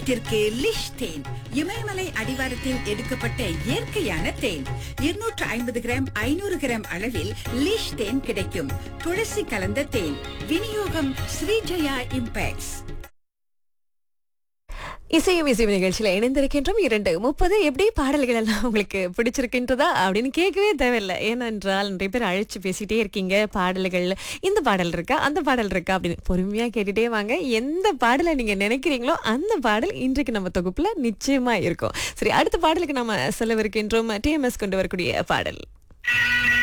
தெற்கு லிஷ் தேன் இமயமலை அடிவாரத்தில் எடுக்கப்பட்ட இயற்கையான தேன் இருநூற்று ஐம்பது கிராம் ஐநூறு கிராம் அளவில் லிஷ் தேன் கிடைக்கும் துளசி கலந்த தேன் விநியோகம் ஸ்ரீஜயா இம்பேக்ட்ஸ் இசையும் இசையும் நிகழ்ச்சியில இணைந்திருக்கின்றோம் இரண்டு முப்பது எப்படி பாடல்கள் எல்லாம் உங்களுக்கு பிடிச்சிருக்கின்றதா அப்படின்னு கேட்கவே தேவையில்லை ஏனென்றால் நிறைய பேர் அழைச்சு பேசிட்டே இருக்கீங்க பாடல்கள் இந்த பாடல் இருக்கா அந்த பாடல் இருக்கா அப்படின்னு பொறுமையா கேட்டுட்டே வாங்க எந்த பாடலை நீங்க நினைக்கிறீங்களோ அந்த பாடல் இன்றைக்கு நம்ம தொகுப்புல நிச்சயமா இருக்கும் சரி அடுத்த பாடலுக்கு நம்ம செலவிருக்கின்றோம் டிஎம்எஸ் கொண்டு வரக்கூடிய பாடல்